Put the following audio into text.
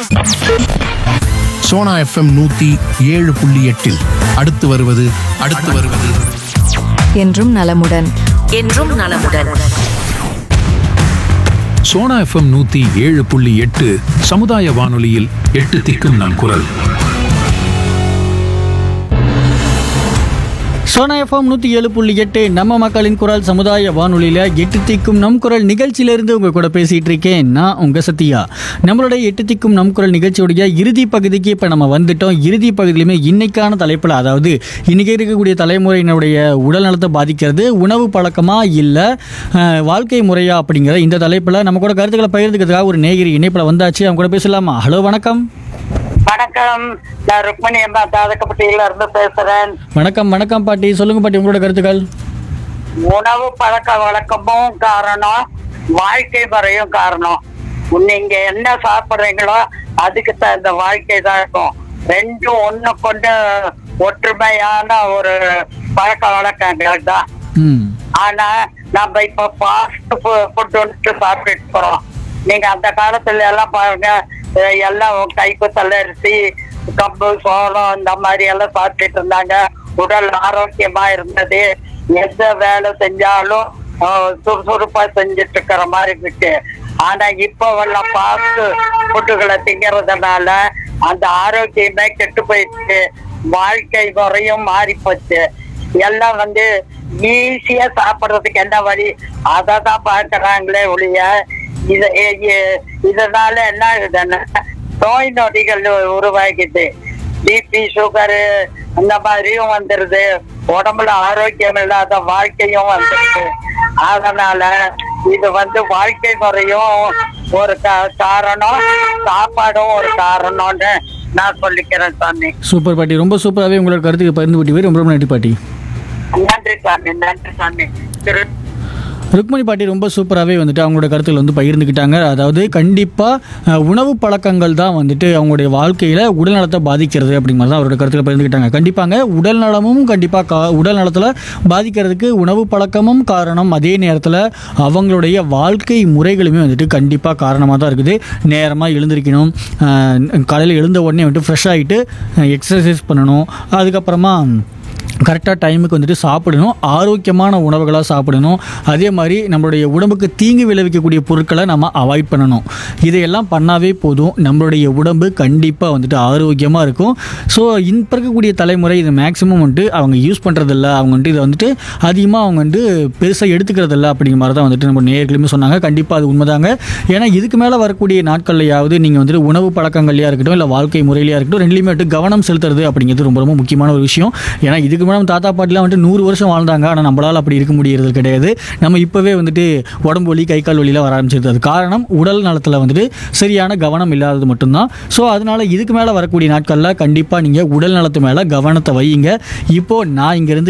Sona FM நூத்தி ஏழு புள்ளி எட்டில் அடுத்து வருவது அடுத்து வருவது என்றும் நலமுடன் என்றும் நலமுடன் சோனா எஃப்எம் நூத்தி ஏழு புள்ளி எட்டு சமுதாய வானொலியில் எட்டு திக்கும் நம் குரல் சோனா எஃப்எம் நூற்றி ஏழு புள்ளி எட்டு நம்ம மக்களின் குரல் சமுதாய வானொலியில் எட்டு திக்கும் நம் குரல் நிகழ்ச்சியிலிருந்து உங்கள் கூட பேசிகிட்டு இருக்கேன் நான் உங்கள் சத்யா நம்மளுடைய எட்டு திக்கும் நம் குரல் நிகழ்ச்சியுடைய இறுதி பகுதிக்கு இப்போ நம்ம வந்துட்டோம் இறுதி பகுதியிலுமே இன்னைக்கான தலைப்பில் அதாவது இன்றைக்கி இருக்கக்கூடிய தலைமுறையினுடைய உடல் நலத்தை பாதிக்கிறது உணவு பழக்கமா இல்லை வாழ்க்கை முறையா அப்படிங்கிற இந்த தலைப்பில் நம்ம கூட கருத்துக்களை பகிர்ந்துக்கிறதுக்காக ஒரு நேகிரி இணைப்பில் வந்தாச்சு அவங்க கூட பேசலாமா ஹலோ வணக்கம் வணக்கம் நான் ருக்மணி அம்மா தாதக்கப்பட்டியில இருந்து பேசுறேன் வணக்கம் வணக்கம் பாட்டி சொல்லுங்க பாட்டி உங்களோட கருத்துக்கள் உணவு பழக்க வழக்கமும் காரணம் வாழ்க்கை முறையும் காரணம் நீங்க என்ன சாப்பிடுறீங்களோ அதுக்கு தகுந்த வாழ்க்கை தான் இருக்கும் ரெண்டும் ஒண்ணு கொண்டு ஒற்றுமையான ஒரு பழக்க வழக்கங்கள் தான் ம் ஆனா நம்ம இப்ப ஃபாஸ்ட் ஃபுட் வந்துட்டு சாப்பிட்டுட்டு போறோம் நீங்க அந்த காலத்துல எல்லாம் பாருங்க அஹ் எல்லாம் கைக்குத்தல் அரிசி கம்பு சோளம் இந்த மாதிரி எல்லாம் சாப்பிட்டுட்டு இருந்தாங்க உடல் ஆரோக்கியமா இருந்தது எந்த வேலை செஞ்சாலும் அஹ், சுறுசுறுப்பா செஞ்சுட்டு இருக்கிற மாதிரி இருக்கு ஆனா இப்போ எல்லாம் ஃபாஸ்ட் ஃபுட்டுகளை திங்கிறதுனால அந்த ஆரோக்கியமே கெட்டு போயிடுச்சு வாழ்க்கை முறையும் மாறி போச்சு எல்லாம் வந்து ஈஸியா சாப்பிடுறதுக்கு என்ன வழி அதை தான் பார்க்கறாங்களே ஒழிய இது இ- இ- இதனால என்ன ஆகுதுன்னா நோய் நொடிகள் உருவாகிது பிபி சுகரு அந்த மாதிரியும் வந்துருது உடம்புல ஆரோக்கியம் இல்லாத வாழ்க்கையும் வந்துருது அதனால இது வந்து வாழ்க்கை முறையும் ஒரு கா- காரணம் சாப்பாடும் ஒரு காரணம்னு நான் சொல்லிக்கிறேன் சாமி சூப்பர் பாட்டி ரொம்ப சூப்பராகவே உங்களோட கருத்துக்கு பகிர்ந்து விட்டு ரொம்ப ரொம்ப நன்றி பாட்டி நன்றி சாமி நன்றி சாமி திரு ருக்மணி பாட்டி ரொம்ப சூப்பராகவே வந்துட்டு அவங்களோட கருத்துக்கள் வந்து பகிர்ந்துக்கிட்டாங்க அதாவது கண்டிப்பாக உணவு பழக்கங்கள் தான் வந்துட்டு அவங்களுடைய வாழ்க்கையில் உடல் நலத்தை பாதிக்கிறது அப்படிங்கிறது தான் அவரோட கருத்துக்களை பகிர்ந்துக்கிட்டாங்க கண்டிப்பாங்க உடல் நலமும் கண்டிப்பாக கா உடல் நலத்தில் பாதிக்கிறதுக்கு உணவு பழக்கமும் காரணம் அதே நேரத்தில் அவங்களுடைய வாழ்க்கை முறைகளுமே வந்துட்டு கண்டிப்பாக காரணமாக தான் இருக்குது நேரமாக எழுந்திருக்கணும் காலையில் எழுந்த உடனே வந்துட்டு ஃப்ரெஷ் ஆகிட்டு எக்ஸசைஸ் பண்ணணும் அதுக்கப்புறமா கரெக்டாக டைமுக்கு வந்துட்டு சாப்பிடணும் ஆரோக்கியமான உணவுகளாக சாப்பிடணும் அதே மாதிரி நம்மளுடைய உடம்புக்கு தீங்கு விளைவிக்கக்கூடிய பொருட்களை நம்ம அவாய்ட் பண்ணணும் இதையெல்லாம் பண்ணாவே போதும் நம்மளுடைய உடம்பு கண்டிப்பாக வந்துட்டு ஆரோக்கியமாக இருக்கும் ஸோ இப்போ இருக்கக்கூடிய தலைமுறை இது மேக்ஸிமம் வந்துட்டு அவங்க யூஸ் பண்ணுறதில்ல அவங்க வந்துட்டு இதை வந்துட்டு அதிகமாக அவங்க வந்து பெருசாக எடுத்துக்கிறதில்ல அப்படிங்கிற மாதிரி தான் வந்துட்டு நம்ம நேர்களுமே சொன்னாங்க கண்டிப்பாக அது உண்மைதாங்க ஏன்னா இதுக்கு மேலே வரக்கூடிய நாட்கள்லையாவது நீங்கள் வந்துட்டு உணவு பழக்கங்களையாக இருக்கட்டும் இல்லை வாழ்க்கை முறையிலையாக இருக்கட்டும் ரெண்டுலேயுமே வந்துட்டு கவனம் செலுத்துறது அப்படிங்கிறது ரொம்ப ரொம்ப முக்கியமான ஒரு விஷயம் ஏன்னா இதுக்கு மேலே நம்ம தாத்தா பாட்டிலாம் வந்துட்டு நூறு வருஷம் வாழ்ந்தாங்க ஆனால் நம்மளால் அப்படி இருக்க முடியறது கிடையாது நம்ம இப்போவே வந்துட்டு உடம்பு வலி கை கால் வலியில் வர ஆரம்பிச்சிருது அது காரணம் உடல் நலத்தில் வந்துட்டு சரியான கவனம் இல்லாதது மட்டும்தான் ஸோ அதனால இதுக்கு மேலே வரக்கூடிய நாட்களில் கண்டிப்பாக நீங்கள் உடல் நலத்து மேலே கவனத்தை வையுங்க இப்போது நான் இங்கேருந்து